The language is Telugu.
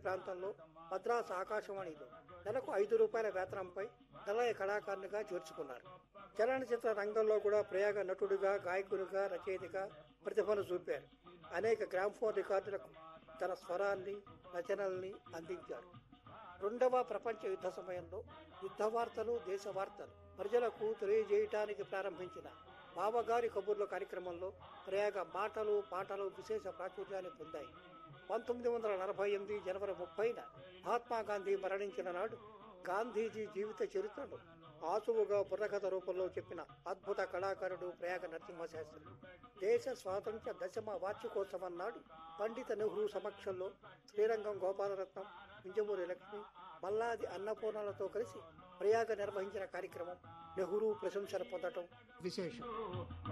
ప్రాంతంలో మద్రాసు ఆకాశవాణిలో నెలకు ఐదు రూపాయల వేతనంపై నిలయ కళాకారునిగా చేర్చుకున్నారు చలనచిత్ర రంగంలో కూడా ప్రయాగ నటుడిగా గాయకునిగా రచయితగా ప్రతిభను చూపారు అనేక గ్రామ్ఫోన్ రికార్డులకు తన స్వరాన్ని రచనల్ని అందించారు రెండవ ప్రపంచ యుద్ధ సమయంలో యుద్ధ వార్తలు దేశ వార్తలు ప్రజలకు తెలియజేయటానికి ప్రారంభించిన బావగారి కబుర్ల కార్యక్రమంలో ప్రయాగ మాటలు పాటలు విశేష ప్రాచుర్యాన్ని పొందాయి పంతొమ్మిది వందల నలభై ఎనిమిది జనవరి ముప్పైన మహాత్మా గాంధీ మరణించిన నాడు గాంధీజీ జీవిత చరిత్రను ఆసువుగా బుర్రకథ రూపంలో చెప్పిన అద్భుత కళాకారుడు ప్రయాగ నరసింహశాస్త్రి దేశ స్వాతంత్ర్య దశమ వార్షికోత్సవం నాడు పండిత నెహ్రూ సమక్షంలో శ్రీరంగం గోపాలరత్నం వింజమూరి లక్ష్మి మల్లాది అన్నపూర్ణలతో కలిసి ప్రయాగ నిర్వహించిన కార్యక్రమం నెహ్రూ ప్రశంసలు పొందటం విశేషం